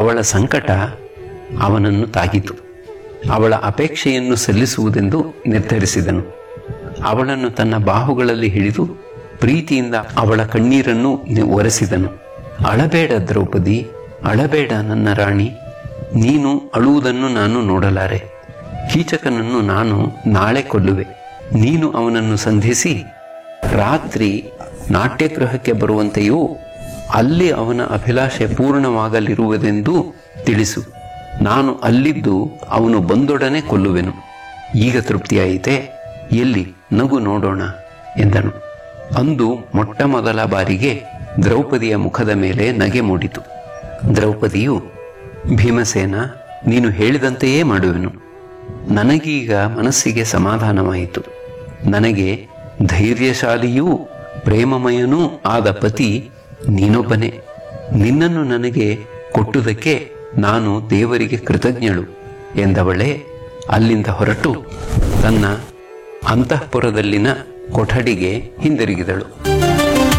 ಅವಳ ಸಂಕಟ ಅವನನ್ನು ತಾಗಿತು ಅವಳ ಅಪೇಕ್ಷೆಯನ್ನು ಸಲ್ಲಿಸುವುದೆಂದು ನಿರ್ಧರಿಸಿದನು ಅವಳನ್ನು ತನ್ನ ಬಾಹುಗಳಲ್ಲಿ ಹಿಡಿದು ಪ್ರೀತಿಯಿಂದ ಅವಳ ಕಣ್ಣೀರನ್ನು ಒರೆಸಿದನು ಅಳಬೇಡ ದ್ರೌಪದಿ ಅಳಬೇಡ ನನ್ನ ರಾಣಿ ನೀನು ಅಳುವುದನ್ನು ನಾನು ನೋಡಲಾರೆ ಕೀಚಕನನ್ನು ನಾನು ನಾಳೆ ಕೊಲ್ಲುವೆ ನೀನು ಅವನನ್ನು ಸಂಧಿಸಿ ರಾತ್ರಿ ನಾಟ್ಯಗೃಹಕ್ಕೆ ಬರುವಂತೆಯೂ ಅಲ್ಲಿ ಅವನ ಅಭಿಲಾಷೆ ಪೂರ್ಣವಾಗಲಿರುವುದೆಂದು ತಿಳಿಸು ನಾನು ಅಲ್ಲಿದ್ದು ಅವನು ಬಂದೊಡನೆ ಕೊಲ್ಲುವೆನು ಈಗ ತೃಪ್ತಿಯಾಯಿತೆ ಎಲ್ಲಿ ನಗು ನೋಡೋಣ ಎಂದನು ಅಂದು ಮೊಟ್ಟ ಮೊದಲ ಬಾರಿಗೆ ದ್ರೌಪದಿಯ ಮುಖದ ಮೇಲೆ ನಗೆ ಮೂಡಿತು ದ್ರೌಪದಿಯು ಭೀಮಸೇನ ನೀನು ಹೇಳಿದಂತೆಯೇ ಮಾಡುವೆನು ನನಗೀಗ ಮನಸ್ಸಿಗೆ ಸಮಾಧಾನವಾಯಿತು ನನಗೆ ಧೈರ್ಯಶಾಲಿಯೂ ಪ್ರೇಮಮಯನೂ ಆದ ಪತಿ ನೀನೊಬ್ಬನೇ ನಿನ್ನನ್ನು ನನಗೆ ಕೊಟ್ಟುದಕ್ಕೆ ನಾನು ದೇವರಿಗೆ ಕೃತಜ್ಞಳು ಎಂದವಳೇ ಅಲ್ಲಿಂದ ಹೊರಟು ತನ್ನ ಅಂತಃಪುರದಲ್ಲಿನ ಕೊಠಡಿಗೆ ಹಿಂದಿರುಗಿದಳು